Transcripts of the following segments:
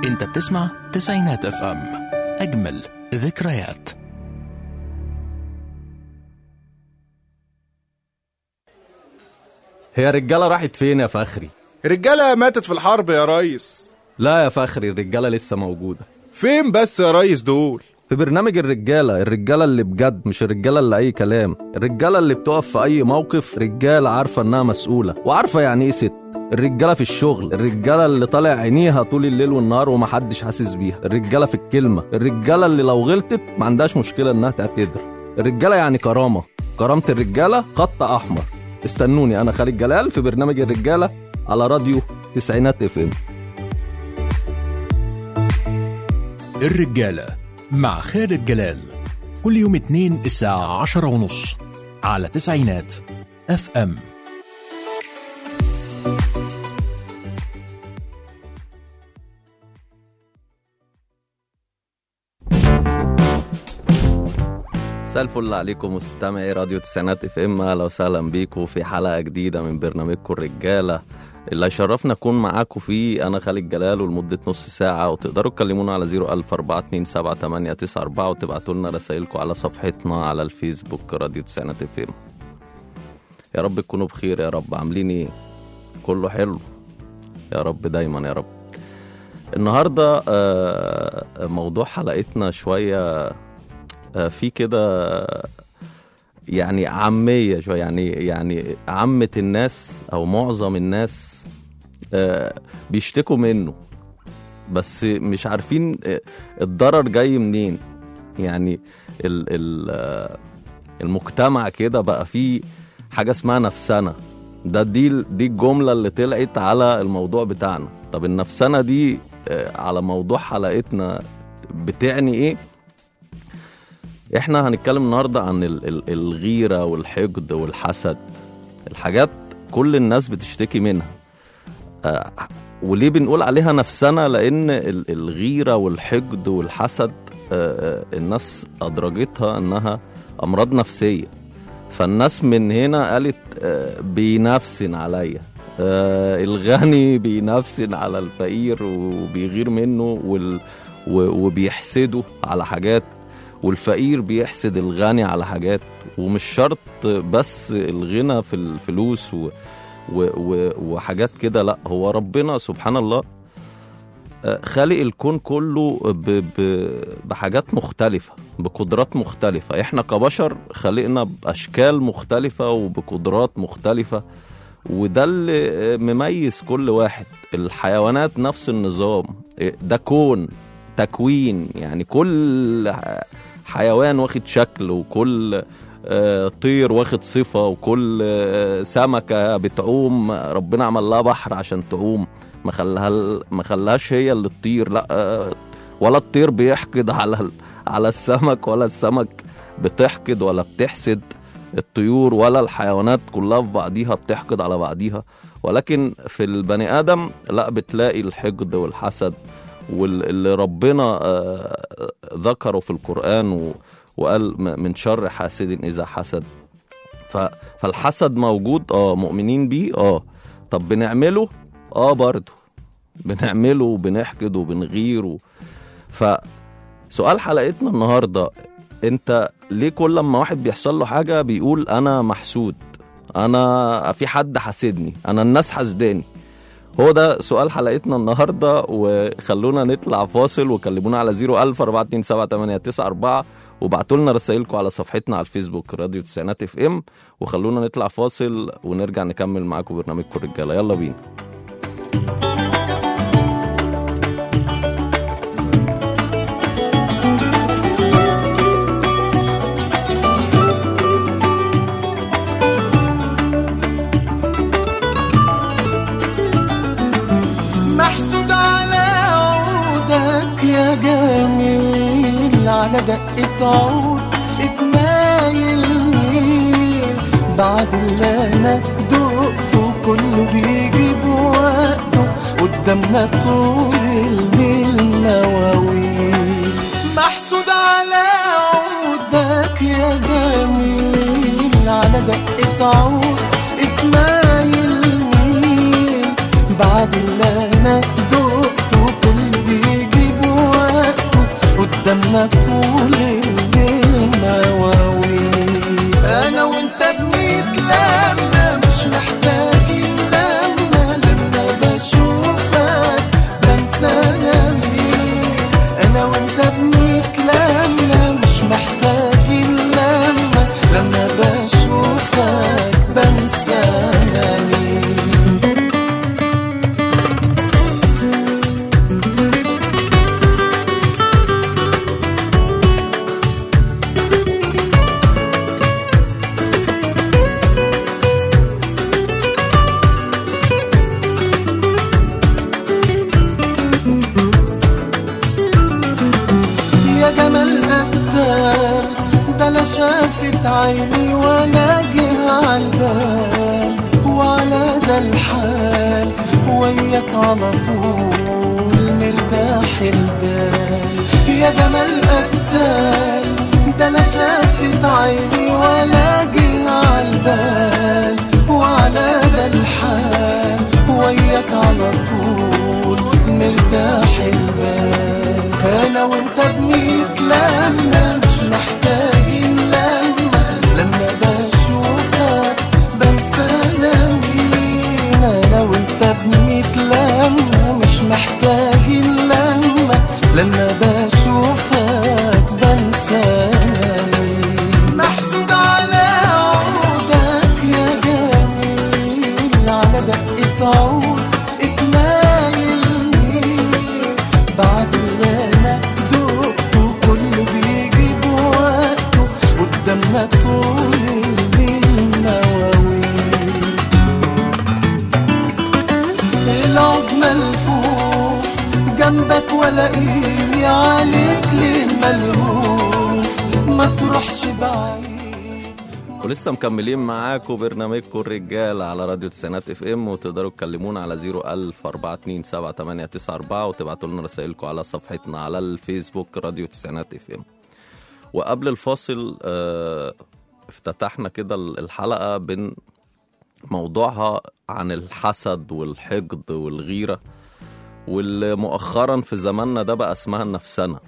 انت بتسمع تسعينات اف ام اجمل ذكريات هي الرجالة راحت فين يا فخري؟ رجالة ماتت في الحرب يا ريس لا يا فخري الرجالة لسه موجودة فين بس يا ريس دول في برنامج الرجالة الرجالة اللي بجد مش الرجالة اللي أي كلام الرجالة اللي بتقف في أي موقف رجالة عارفة إنها مسؤولة وعارفة يعني إيه ست الرجالة في الشغل الرجالة اللي طالع عينيها طول الليل والنهار ومحدش حاسس بيها الرجالة في الكلمة الرجالة اللي لو غلطت ما عندهاش مشكلة إنها تعتذر الرجالة يعني كرامة كرامة الرجالة خط أحمر استنوني أنا خالد جلال في برنامج الرجالة على راديو تسعينات اف ام الرجالة مع خالد جلال كل يوم اثنين الساعة عشرة ونص على تسعينات اف ام مساء الفل عليكم مستمعي راديو تسعينات اف ام اهلا وسهلا بيكم في حلقه جديده من برنامجكم الرجاله اللي هيشرفنا اكون معاكم فيه انا خالد جلال ولمده نص ساعه وتقدروا تكلمونا على 004278994 وتبعتوا لنا رسائلكم على صفحتنا على الفيسبوك راديو تسعينات اف ام يا رب تكونوا بخير يا رب عاملين ايه كله حلو يا رب دايما يا رب النهارده آه، موضوع حلقتنا شويه آه، في كده يعني عامية شوية يعني يعني عامة الناس أو معظم الناس آه، بيشتكوا منه بس مش عارفين آه، الضرر جاي منين يعني ال ال آه، المجتمع كده بقى فيه حاجة اسمها نفسنة ده دي دي الجملة اللي طلعت على الموضوع بتاعنا طب النفسنة دي آه، على موضوع حلقتنا بتعني ايه احنا هنتكلم النهارده عن ال- ال- الغيره والحقد والحسد الحاجات كل الناس بتشتكي منها آه، وليه بنقول عليها نفسنا لان ال- الغيره والحقد والحسد آه، آه، الناس ادرجتها انها امراض نفسيه فالناس من هنا قالت آه، بينفسن عليا آه، الغني بينفسن على الفقير وبيغير منه وال و- وبيحسده على حاجات والفقير بيحسد الغني على حاجات ومش شرط بس الغنى في الفلوس و و و وحاجات كده لا هو ربنا سبحان الله آه، خالق الكون كله ب ب بحاجات مختلفة بقدرات مختلفة احنا كبشر خلقنا بأشكال مختلفة وبقدرات مختلفة وده اللي آه، مميز كل واحد الحيوانات نفس النظام آه، ده كون تكوين يعني كل ح- حيوان واخد شكل وكل آه، طير واخد صفة وكل آه، سمكة بتعوم ربنا عمل لها بحر عشان تعوم ما خلاها ما خلاهاش هي اللي تطير لا آه، ولا الطير بيحقد على ال- على السمك ولا السمك بتحقد ولا بتحسد الطيور ولا الحيوانات كلها في بعضيها بتحقد على بعضيها ولكن في البني ادم لا بتلاقي الحقد والحسد واللي ربنا آه، ذكره في القرآن و- وقال م- من شر حاسد إذا حسد ف- فالحسد موجود اه مؤمنين بيه اه طب بنعمله اه برضه بنعمله وبنحقد وبنغير و... فسؤال حلقتنا النهارده انت ليه كل لما واحد بيحصل له حاجه بيقول انا محسود انا في حد حاسدني انا الناس حسداني هو ده سؤال حلقتنا النهارده وخلونا نطلع فاصل وكلمونا على 01000 427 وابعتوا لنا رسائلكم على صفحتنا على الفيسبوك راديو تسعينات اف ام وخلونا نطلع فاصل ونرجع نكمل معاكم برنامجكم الرجاله يلا بينا محسود على عودك يا جميل على دقة عود اتمايل مين بعد اللي انا دقته كله بيجي بوقته قدامنا طول الليل نواويل محسود على عودك يا جميل على دقة عود اتمايل مين بعد اللي انا دقته كله بيجي قدامنا طول الليل مواويل انا وانت بنتلمى مش محتاجين لما لما بشوفك بنسى انا مين انا وانت بنتلمى مش محتاجين لما لما بشوفك بنسى انا مين يا جمال قدام ده لا شافت عيني ولا جه عالبال وعلى ده الحال وياك على طول مرتاح البال يا جمال قدام ده لا شافت عيني ولا جه عالبال وعلى ده الحال وياك على طول مرتاح البال انا وانت بنتلمى مش محتاجين لما لما بشوفك بنسى انا مين انا وانت بنتلمى مش محتاجين لما لما بشوفك بنسى انا مين محسود على عودك يا جميل على دقة عود اتنايلني بعد اللي انا دقته كله بيجي بوقته قدامنا طول الليل نواويل العود ملفوف جنبك ولاقيني عليك ليه ملهوف ما تروحش بعيد ولسه مكملين معاكم برنامجكم الرجال على راديو تسعينات اف ام وتقدروا تكلمونا على 01000 427 وتبعتوا لنا رسائلكم على صفحتنا على الفيسبوك راديو تسعينات اف ام وقبل الفاصل آه، افتتحنا كده الحلقه بين موضوعها عن الحسد والحقد والغيره واللي مؤخرا في زماننا ده بقى اسمها النفسنه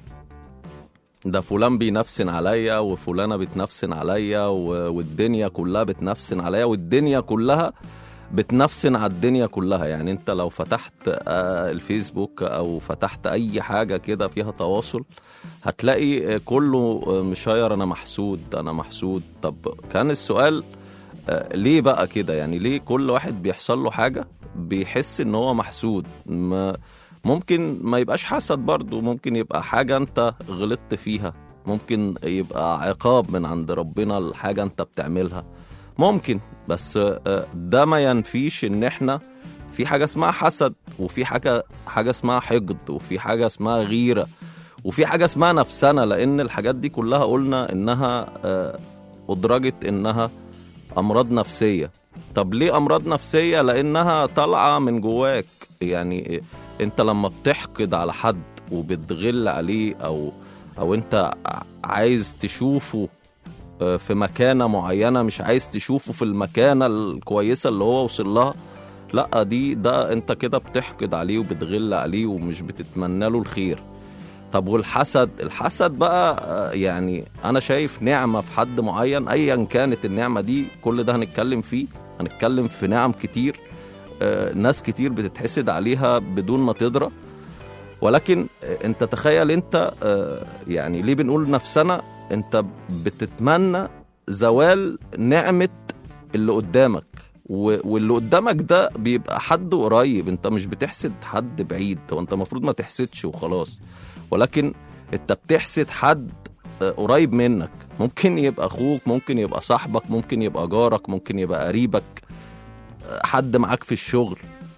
ده فلان بينفسن عليا وفلانه بتنفسن عليا و- والدنيا كلها بتنفسن عليا والدنيا كلها بتنفسن على الدنيا كلها يعني انت لو فتحت آه، الفيسبوك او فتحت اي حاجه كده فيها تواصل هتلاقي آه، كله آه، مشاير انا محسود انا محسود طب كان السؤال آه، ليه بقى كده يعني ليه كل واحد بيحصل له حاجه بيحس ان هو محسود ما ممكن ما يبقاش حسد برضه ممكن يبقى حاجه انت غلطت فيها ممكن يبقى عقاب من عند ربنا الحاجه انت بتعملها ممكن بس آه، ده ما ينفيش ان احنا في حاجه اسمها حسد وفي حاجه حاجه اسمها حقد وفي حاجه اسمها غيره وفي حاجه اسمها نفسنا لان الحاجات دي كلها قلنا انها آه، ادرجت انها امراض نفسيه طب ليه امراض نفسيه لانها طالعه من جواك يعني انت لما بتحقد على حد وبتغل عليه او او انت عايز تشوفه آه، في مكانه معينه مش عايز تشوفه في المكانه الكويسه اللي هو وصل لها لا دي ده انت كده بتحقد عليه وبتغل عليه ومش بتتمنى له الخير طب والحسد الحسد بقى آه، يعني انا شايف نعمه في حد معين ايا كانت النعمه دي كل ده هنتكلم فيه هنتكلم في نعم كتير آه، ناس كتير بتتحسد عليها بدون ما تدرى ولكن آه، انت تخيل انت آه، يعني ليه بنقول نفسنا انت بتتمنى زوال نعمه اللي قدامك و- واللي قدامك ده بيبقى حد قريب انت مش بتحسد حد بعيد هو انت المفروض ما تحسدش وخلاص ولكن انت بتحسد حد آه، قريب منك ممكن يبقى اخوك ممكن يبقى صاحبك ممكن يبقى جارك ممكن يبقى قريبك آه، حد معاك في الشغل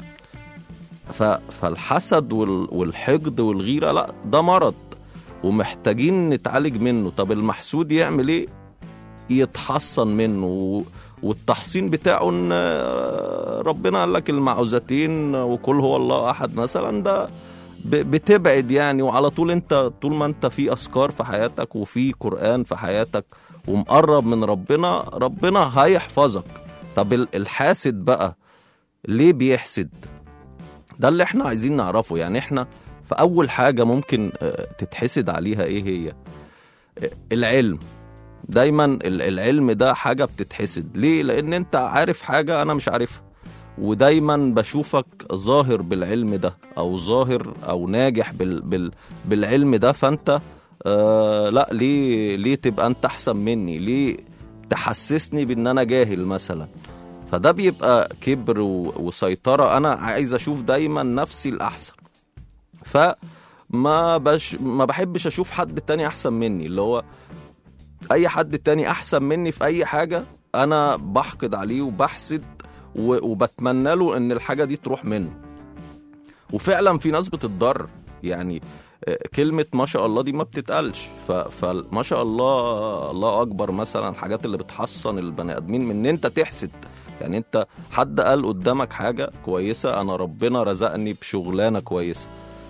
ف... فالحسد وال... والحقد والغيره لا ده مرض ومحتاجين نتعالج منه طب المحسود يعمل ايه يتحصن منه و... والتحصين بتاعه ان آه، ربنا قال لك المعوذتين وكل هو الله احد مثلا ده ب- بتبعد يعني وعلى طول انت طول ما انت في اذكار في حياتك وفي قران في حياتك ومقرب من ربنا ربنا هيحفظك طب ال- الحاسد بقى ليه بيحسد ده اللي احنا عايزين نعرفه يعني احنا فاول حاجه ممكن آه، تتحسد عليها ايه هي آه، العلم دايما ال- العلم ده حاجه بتتحسد ليه لان انت عارف حاجه انا مش عارفها ودايما بشوفك ظاهر بالعلم ده او ظاهر او ناجح بال بال بالعلم ده فانت آه لا ليه ليه تبقى انت احسن مني ليه تحسسني بان انا جاهل مثلا فده بيبقى كبر و- وسيطرة أنا عايز أشوف دايما نفسي الأحسن فما بش ما بحبش أشوف حد تاني أحسن مني اللي هو أي حد تاني أحسن مني في أي حاجة أنا بحقد عليه وبحسد و- وبتمنى له إن الحاجة دي تروح منه وفعلا في ناس بتتضرر يعني آه، كلمة ما شاء الله دي ما بتتقالش ف- فما شاء الله الله أكبر مثلا الحاجات اللي بتحصن البني آدمين من إن أنت تحسد يعني أنت حد قال قدامك حاجة كويسة أنا ربنا رزقني بشغلانة كويسة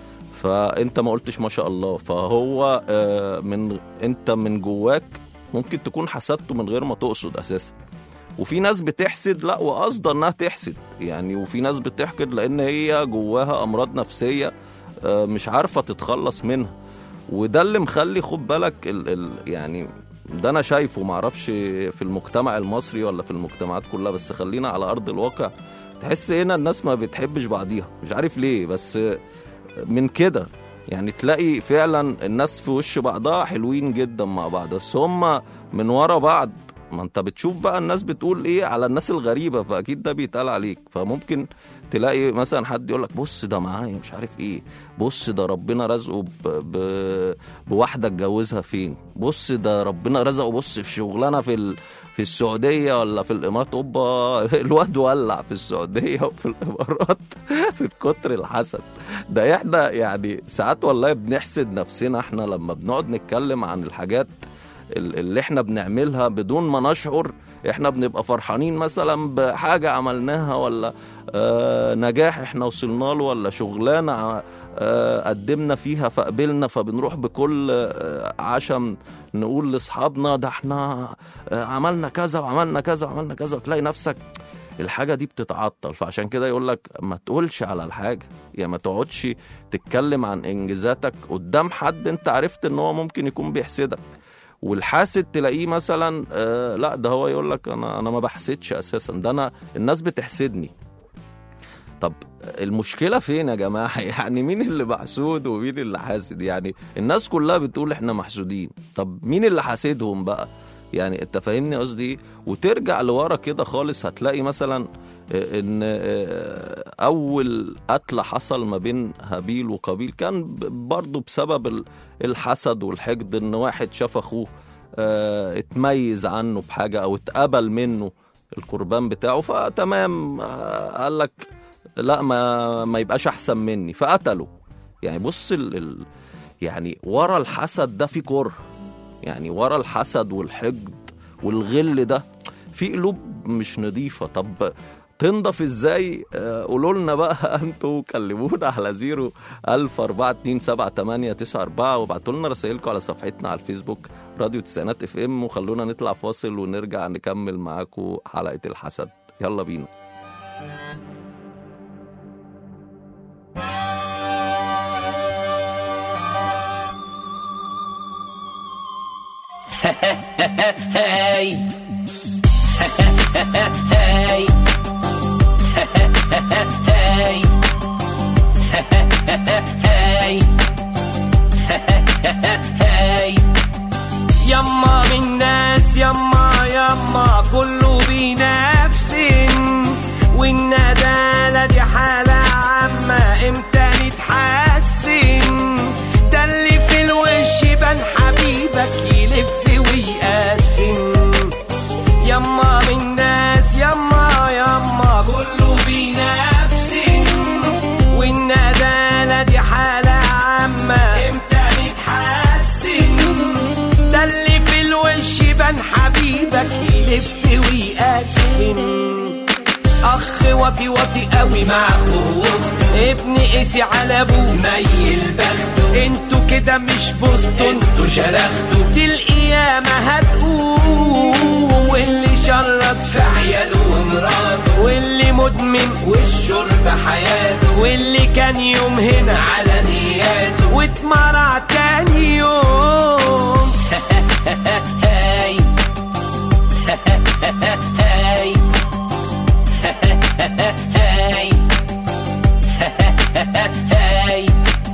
فأنت ما قلتش ما شاء الله فهو آه، من أنت من جواك ممكن تكون حسدته من غير ما تقصد أساسا وفي ناس بتحسد لا وقصد انها تحسد يعني وفي ناس بتحقد لان هي جواها امراض نفسيه آه، مش عارفه تتخلص منها وده اللي مخلي خد بالك ال ال يعني ده انا شايفه معرفش في المجتمع المصري ولا في المجتمعات كلها بس خلينا على ارض الواقع تحس هنا الناس ما بتحبش بعضيها مش عارف ليه بس من كده يعني تلاقي فعلا الناس في وش بعضها حلوين جدا مع بعض بس هم من ورا بعض ما انت بتشوف بقى الناس بتقول ايه على الناس الغريبه فاكيد ده بيتقال عليك فممكن تلاقي مثلا حد يقول لك بص ده معايا مش عارف ايه بص ده ربنا رزقه ب... ب... بواحده اتجوزها فين بص ده ربنا رزقه بص في شغلانه في ال... في السعوديه ولا في الامارات اوبا الواد ولع في السعوديه وفي الامارات من كتر الحسد ده احنا يعني ساعات والله بنحسد نفسنا احنا لما بنقعد نتكلم عن الحاجات ال- اللي احنا بنعملها بدون ما نشعر احنا بنبقى فرحانين مثلا بحاجة عملناها ولا آه نجاح احنا وصلنا له ولا شغلانة آه قدمنا فيها فقبلنا فبنروح بكل آه عشم نقول لاصحابنا ده احنا آه عملنا كذا وعملنا كذا وعملنا كذا وتلاقي نفسك الحاجة دي بتتعطل فعشان كده يقول لك ما تقولش على الحاجة يعني ما تقعدش تتكلم عن انجازاتك قدام حد انت عرفت ان هو ممكن يكون بيحسدك والحاسد تلاقيه مثلا آه لا ده هو يقول لك انا انا ما بحسدش اساسا ده انا الناس بتحسدني طب المشكله فين يا جماعه يعني مين اللي محسود ومين اللي حاسد يعني الناس كلها بتقول احنا محسودين طب مين اللي حاسدهم بقى يعني انت فاهمني قصدي ايه وترجع لورا كده خالص هتلاقي مثلا آه، ان آه، اول قتل حصل ما بين هابيل وقابيل كان ب- برضه بسبب ال- الحسد والحقد ان واحد شاف اخوه آه، اتميز عنه بحاجه او اتقبل منه القربان بتاعه فتمام آه، قال لك لا ما ما يبقاش احسن مني فقتله يعني بص ال ال يعني ورا الحسد ده في كره يعني ورا الحسد والحقد والغل ده في قلوب مش نظيفه طب تنضف ازاي آه، قولوا لنا بقى انتوا كلمونا على زيرو ألف أربعة اتنين سبعة تمانية تسعة أربعة وابعتوا لنا رسائلكم على صفحتنا على الفيسبوك راديو تسعينات اف ام وخلونا نطلع فاصل ونرجع نكمل معاكم حلقة الحسد يلا بينا Hey. hey. hey. hey. hey. يما من ناس يما يما كله بنفس والندالة دي حالة عامة امتى نتحسن ده اللي في الوش بان حبيبك يلف ويقسم يما من ناس يما يما كله بنفس والندالة دي حالة عامة امتى نتحسن ده اللي في الوش بان حبيبك يلف ويقسم اخ وطي وطي قوي مع اخوه ابن قسي على ابوه ميل بخته انتوا كده مش بوسطوا انتوا شرختوا دي القيامة هتقوم واللي شرط في عياله ومراته واللي مدمن والشرب حياته واللي كان يوم هنا على نياته واتمرع تاني يوم هاي هاي هاي هاي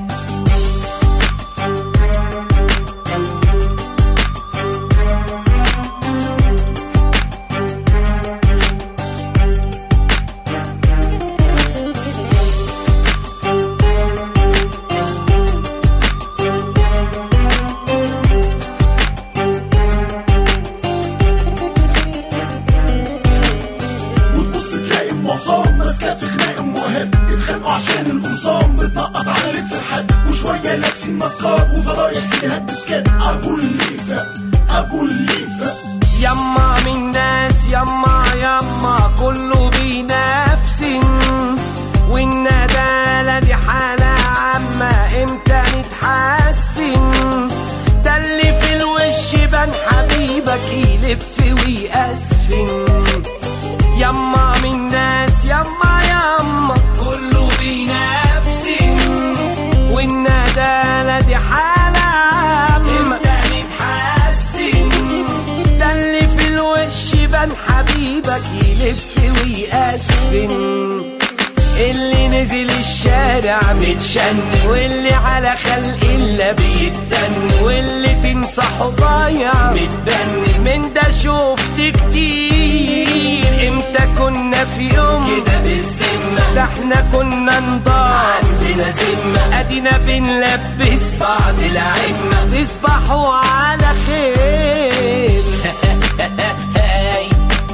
وتبص تلاقي المعصام ماسكه في خناق مهم يتخانقوا عشان القمصان بتنقط على لبس الحد وشويه لابسين ماسكات وفضايح سيديهات بسكات ابو الليفه ابو الليفه يما من ناس يما يما كله بينافسن والندالة دي حالة عامة امتى نتحسن ده اللي في الوش بان حبيبك يلف ويأسفن يما من ناس يما يما كله بينافسن والندالة دي حالة عامة امتى نتحسن ده اللي في الوش بان حبيبك يلف ويأسفن اللي نزل الشارع متشن واللي على خلق الله بيتدن واللي تنصحه ضايع متبني من ده شفت كتير امتى كنا في يوم كده بالذمة ده احنا كنا نضاع عندنا ذمة ادينا بنلبس بعض العمة تصبحوا على خير هاي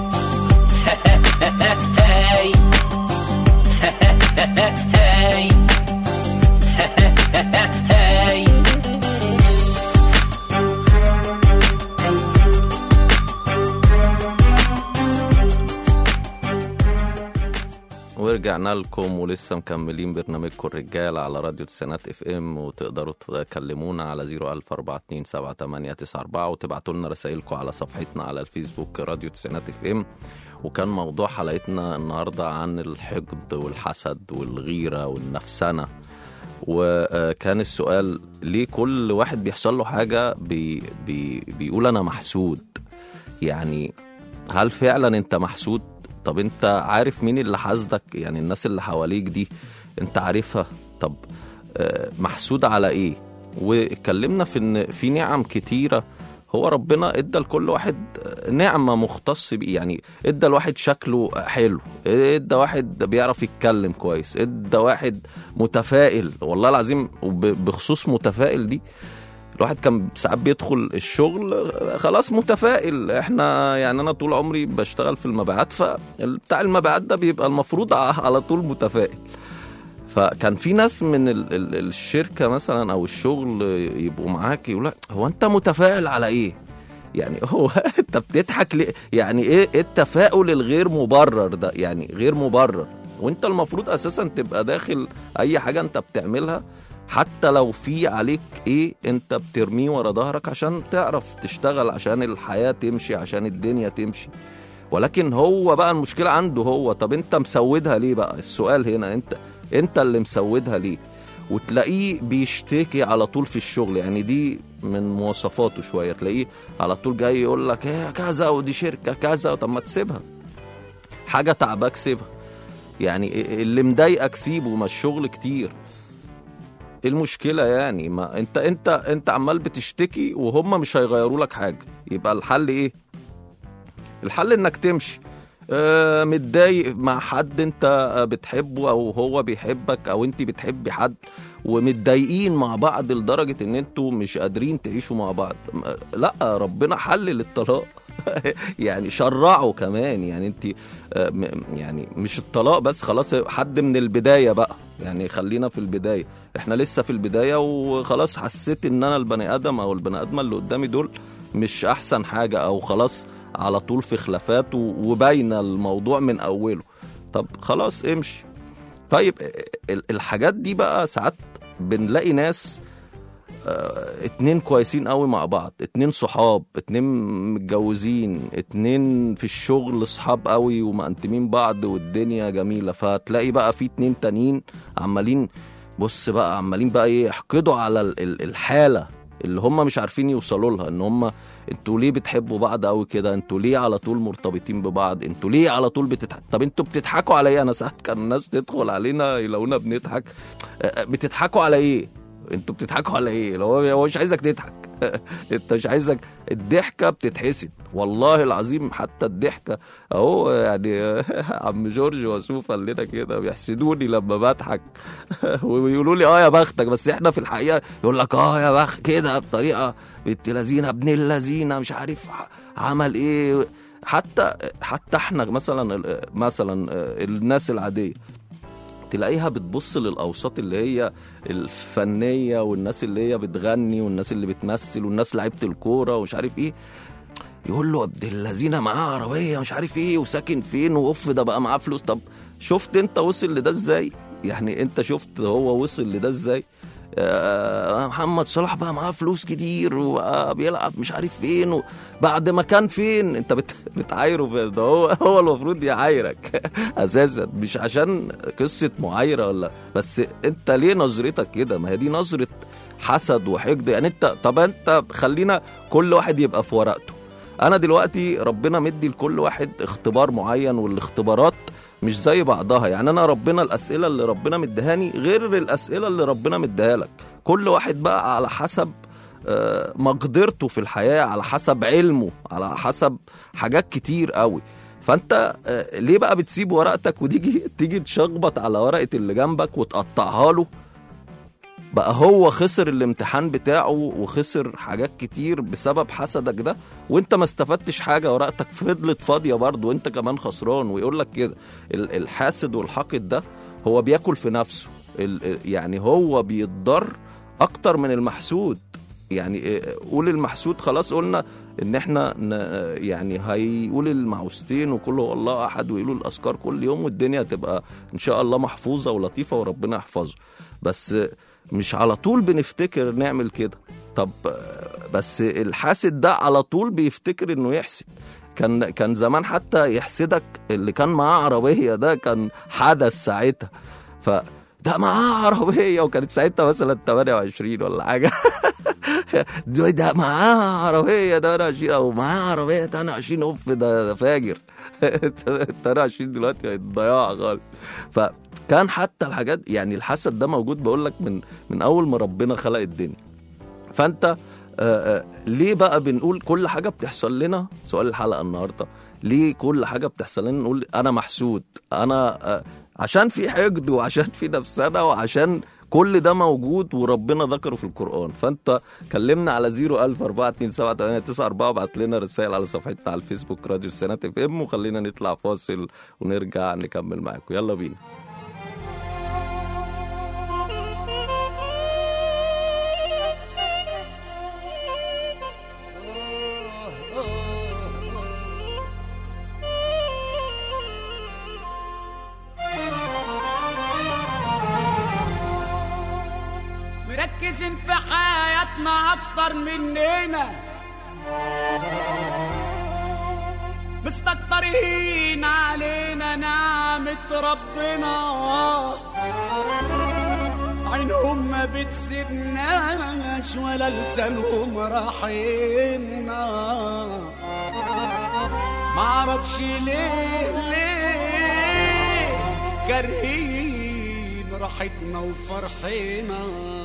هاي هاي هاي ورجعنا لكم ولسه مكملين برنامجكم الرجال على راديو تسعينات اف ام وتقدروا تكلمونا على 014278994 وتبعتوا لنا رسائلكم على صفحتنا على الفيسبوك راديو تسعينات اف ام وكان موضوع حلقتنا النهارده عن الحقد والحسد والغيره والنفسنه وكان السؤال ليه كل واحد بيحصل له حاجه بي بي بيقول انا محسود يعني هل فعلا انت محسود طب انت عارف مين اللي حاسدك يعني الناس اللي حواليك دي انت عارفها طب آه، محسود على ايه واتكلمنا في ان في نعم كتيره هو ربنا ادى لكل واحد نعمه مختص بيه يعني ادى الواحد شكله حلو ادى واحد بيعرف يتكلم كويس ادى واحد متفائل والله العظيم وب- بخصوص متفائل دي الواحد كان ساعات بيدخل الشغل خلاص متفائل احنا يعني انا طول عمري بشتغل في المبيعات فبتاع المبيعات ده بيبقى المفروض ع- على طول متفائل فكان في ناس من ال ال الشركه مثلا او الشغل يبقوا معاك يقول لك هو انت متفائل على ايه؟ يعني هو انت بتضحك ليه؟ يعني ايه إيه التفاؤل الغير مبرر ده؟ يعني غير مبرر وانت المفروض اساسا تبقى داخل اي حاجه انت بتعملها حتى لو في عليك ايه انت بترميه ورا ظهرك عشان تعرف تشتغل عشان الحياه تمشي عشان الدنيا تمشي ولكن هو بقى المشكله عنده هو طب انت مسودها ليه بقى السؤال هنا انت انت اللي مسودها ليه وتلاقيه بيشتكي على طول في الشغل يعني دي من مواصفاته شويه تلاقيه على طول جاي يقول لك ايه كذا ودي شركه كذا طب ما تسيبها حاجه تعباك سيبها يعني اللي مضايقك سيبه ما الشغل كتير ايه المشكله يعني ما انت انت انت عمال بتشتكي وهم مش هيغيروا لك حاجه يبقى الحل ايه الحل انك تمشي آه، متضايق مع حد انت آه، بتحبه او هو بيحبك او انت بتحبي حد ومتضايقين مع بعض لدرجه ان انتوا مش قادرين تعيشوا مع بعض م- لا ربنا حلل الطلاق يعني شرعه كمان يعني انت آه، م- يعني مش الطلاق بس خلاص حد من البدايه بقى يعني خلينا في البدايه احنا لسه في البدايه وخلاص حسيت ان انا البني ادم او البني ادمه اللي قدامي دول مش احسن حاجه او خلاص على طول في خلافات و- وباينه الموضوع من اوله طب خلاص امشي طيب ال- الحاجات دي بقى ساعات بنلاقي ناس آه، اتنين كويسين قوي مع بعض اتنين صحاب اتنين متجوزين اتنين في الشغل صحاب قوي ومقنتمين بعض والدنيا جميلة فتلاقي بقى في اتنين تانيين عمالين بص بقى عمالين بقى ايه يحقدوا على ال- ال- الحاله اللي هم مش عارفين يوصلوا لها ان هم انتوا ليه بتحبوا بعض قوي كده انتوا ليه على طول مرتبطين ببعض انتوا ليه على طول بتضحك طب انتوا بتضحكوا على ايه انا ساعات كان الناس تدخل علينا يلاقونا بنضحك آه، بتضحكوا على ايه انتوا بتضحكوا على ايه لو هو هو مش عايزك تضحك انت مش عايزك الضحكه بتتحسد والله العظيم حتى الضحكه اهو يعني عم جورج وسوف قال لنا كده بيحسدوني لما بضحك ويقولوا لي اه يا بختك بس احنا في الحقيقه يقول لك اه يا بخت كده بطريقه بنت لذينه ابن اللذينه مش عارف عمل ايه حتى حتى احنا مثلا مثلا الناس العاديه تلاقيها بتبص للاوساط اللي هي الفنيه والناس اللي هي بتغني والناس اللي بتمثل والناس لعيبه الكوره ومش عارف ايه يقول له ابن الذين معاه عربيه مش عارف ايه وساكن فين واوف ده بقى معاه فلوس طب شفت انت وصل لده ازاي يعني انت شفت هو وصل لده ازاي آه، محمد صلاح بقى معاه فلوس كتير وبقى بيلعب مش عارف فين و... بعد ما كان فين انت بت... بتعايره في ده هو هو المفروض يعايرك اساسا مش عشان قصه معايره ولا بس انت ليه نظرتك كده ما هي دي نظره حسد وحقد يعني انت طب انت خلينا كل واحد يبقى في ورقته انا دلوقتي ربنا مدي لكل واحد اختبار معين والاختبارات مش زي بعضها يعني انا ربنا الاسئله اللي ربنا مديهاني غير الاسئله اللي ربنا مديها لك كل واحد بقى على حسب آه، مقدرته في الحياه على حسب علمه على حسب حاجات كتير قوي فانت آه، ليه بقى بتسيب ورقتك وتيجي تيجي تشخبط على ورقه اللي جنبك وتقطعها له بقى هو خسر الامتحان بتاعه وخسر حاجات كتير بسبب حسدك ده وانت ما استفدتش حاجه ورقتك فضلت فاضيه برضه وانت كمان خسران ويقول لك كده ال- الحاسد والحاقد ده هو بياكل في نفسه ال- ال- يعني هو بيتضر اكتر من المحسود يعني إيه، قول المحسود خلاص قلنا ان احنا ن- يعني هيقول المعوذتين وكل هو الله احد ويقولوا الاذكار كل يوم والدنيا تبقى ان شاء الله محفوظه ولطيفه وربنا يحفظه بس مش على طول بنفتكر نعمل كده طب آه، بس الحاسد ده على طول بيفتكر انه يحسد كان كان زمان حتى يحسدك اللي كان معاه عربيه ده كان حدث ساعتها ف ده معاه عربيه وكانت ساعتها مثلا 28 ولا حاجه ده ده معاه عربيه 28 او معاه عربيه 28 اوف ده ده فاجر 28 دلوقتي هيتضيع خالص فكان حتى الحاجات يعني الحسد ده موجود بقول لك من من اول ما ربنا خلق الدنيا فانت آه، آه، ليه بقى بنقول كل حاجه بتحصل لنا سؤال الحلقه النهارده ليه كل حاجه بتحصل لنا نقول انا محسود انا آه، عشان في حقد وعشان في نفسنا وعشان كل ده موجود وربنا ذكره في القرآن فأنت كلمنا على 01000 427 وابعت لنا رسائل على صفحتنا على الفيسبوك راديو السنات اف ام وخلينا نطلع فاصل ونرجع نكمل معاكم يلا بينا مركزين في حياتنا اكتر مننا مستكترين علينا نعمة ربنا عينهم ما بتسيبناش ولا لسانهم راحينا معرفش ليه ليه كارهين راحتنا وفرحنا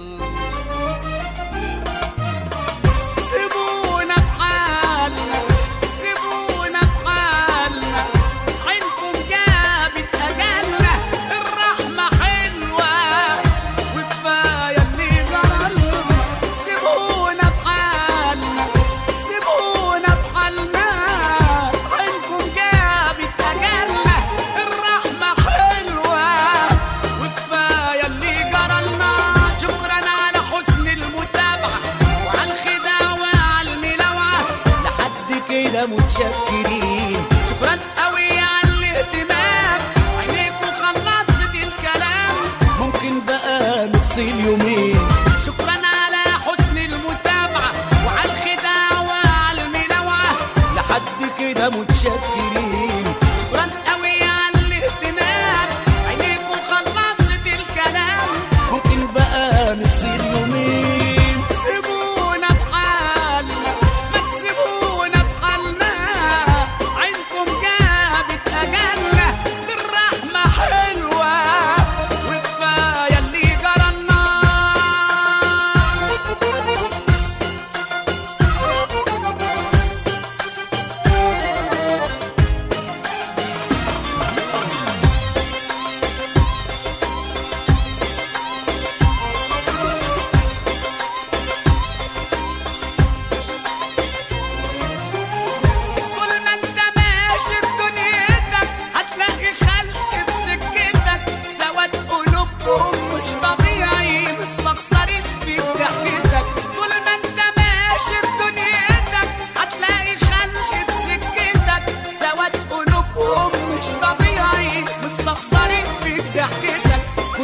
سيبونا بحالنا سيبونا بحالنا عينكم جابت أجلنا الرحمة حلوة وكفاية اللي جرالنا سيبونا بحالنا سيبونا بحالنا عينكم جابت أجلنا الرحمة حلوة وكفاية اللي جرالنا شكرا على حسن المتابعة وعلى الخداع وعلى الملاوعة لحد كده متشكرين شكرا قوي على الاهتمام عينيكوا خلصت الكلام ممكن بقى نفصل يومين شكرا على حسن المتابعة وعلى الخداع وعلى الملاوعة لحد كده متشكرين شكرا قوي على الاهتمام عينيكوا خلصت الكلام ممكن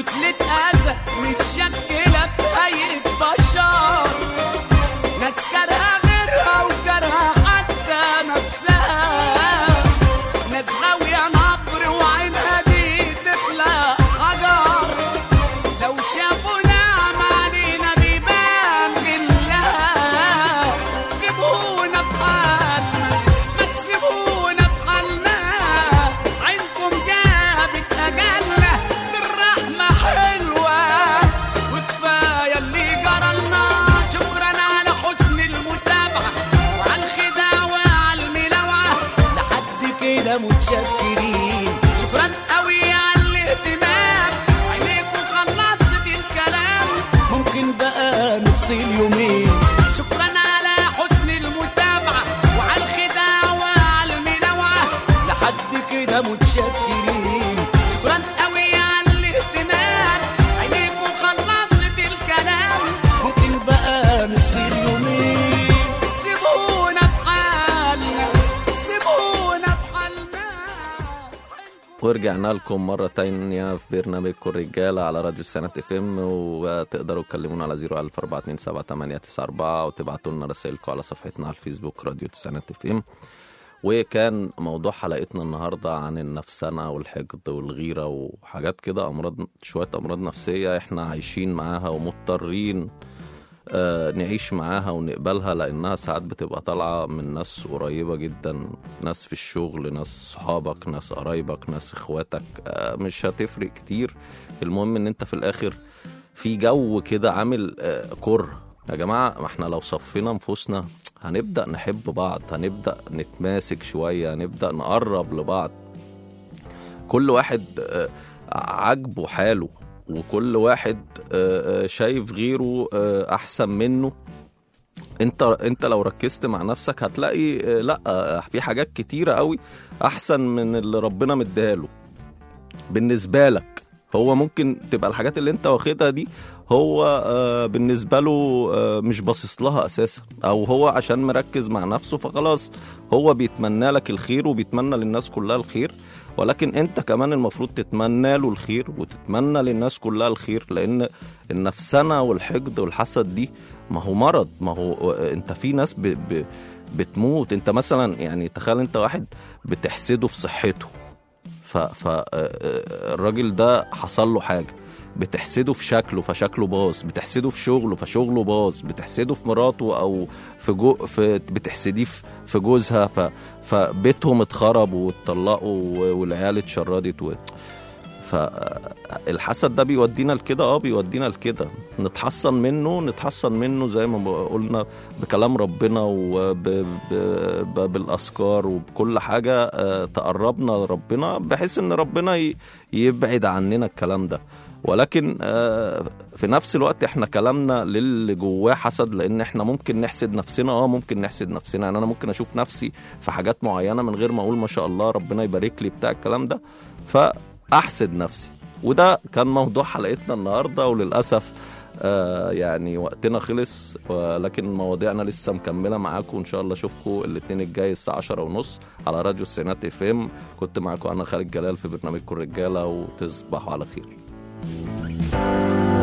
كتلة أذى متشكلة بهيئة بشر ناس كارهة غيرها وكارهة حتى نفسها ناس غاوية نبر وعينها دي تخلق حجر لو شافوا نعم علينا بيبان غلها سيبونا بحالنا ما تسيبونا بحالنا عينكم جابت أجلنا الرحمة حلوة وكفاية اللي جرالنا شكرا على حسن المتابعة وعلى الخداع وعلى الملاوعة لحد كده متشكرين شكرا قوي على الاهتمام عينيكوا خلصت الكلام ممكن بقى نفصل يومين شكرا على حسن المتابعة وعلى الخداع وعلى المنوعة لحد كده متشكرين شكرا قوي على الاهتمام عينيكوا خلصت الكلام ممكن بقى نفصل يومين سيبونا بحالنا سيبونا بحالنا ورجعنا لكم مرة تانية في برنامجكم الرجالة على راديو السنة اف ام وتقدروا تكلمونا على 014278994 وتبعتوا لنا رسائلكم على صفحتنا على الفيسبوك راديو السنة اف ام وكان موضوع حلقتنا النهاردة عن النفسنة والحقد والغيرة وحاجات كده أمراض شوية أمراض نفسية احنا عايشين معاها ومضطرين آه، نعيش معاها ونقبلها لانها ساعات بتبقى طالعه من ناس قريبه جدا ناس في الشغل ناس صحابك ناس قرايبك ناس اخواتك آه، مش هتفرق كتير المهم ان انت في الاخر في جو كده عامل آه، كره يا جماعه ما احنا لو صفينا نفوسنا هنبدا نحب بعض هنبدا نتماسك شويه هنبدا نقرب لبعض كل واحد آه، عاجبه حاله وكل واحد آه، آه، شايف غيره آه، احسن منه انت انت لو ركزت مع نفسك هتلاقي آه، لا آه، في حاجات كتيره قوي احسن من اللي ربنا مديها بالنسبه لك هو ممكن تبقى الحاجات اللي انت واخدها دي هو آه، بالنسبه له آه، مش باصص لها اساسا او هو عشان مركز مع نفسه فخلاص هو بيتمنى لك الخير وبيتمنى للناس كلها الخير ولكن انت كمان المفروض تتمنى له الخير وتتمنى للناس كلها الخير لان النفسنه والحقد والحسد دي ما هو مرض ما هو انت في ناس ب ب بتموت انت مثلا يعني تخيل انت واحد بتحسده في صحته فالراجل ده حصل له حاجه بتحسده في شكله فشكله باظ بتحسده في شغله فشغله باظ بتحسده في مراته او في جو في بتحسديه في في جوزها ف فبيتهم اتخرب واتطلقوا و- والعيال اتشردت و... فالحسد ده بيودينا لكده اه بيودينا لكده نتحصن منه نتحصن منه زي ما قلنا بكلام ربنا وبالاذكار وبكل حاجه آه، تقربنا لربنا بحيث ان ربنا ي- يبعد عننا الكلام ده ولكن آه، في نفس الوقت احنا كلامنا للي جواه حسد لان احنا ممكن نحسد نفسنا اه ممكن نحسد نفسنا يعني انا ممكن اشوف نفسي في حاجات معينه من غير ما اقول ما شاء الله ربنا يبارك لي بتاع الكلام ده فاحسد نفسي وده كان موضوع حلقتنا النهارده وللاسف آه يعني وقتنا خلص ولكن مواضيعنا لسه مكمله معاكم وان شاء الله اشوفكم الاثنين الجاي الساعه 10 ونص على راديو السينات اف ام كنت معاكم انا خالد جلال في برنامجكم الرجاله وتصبحوا على خير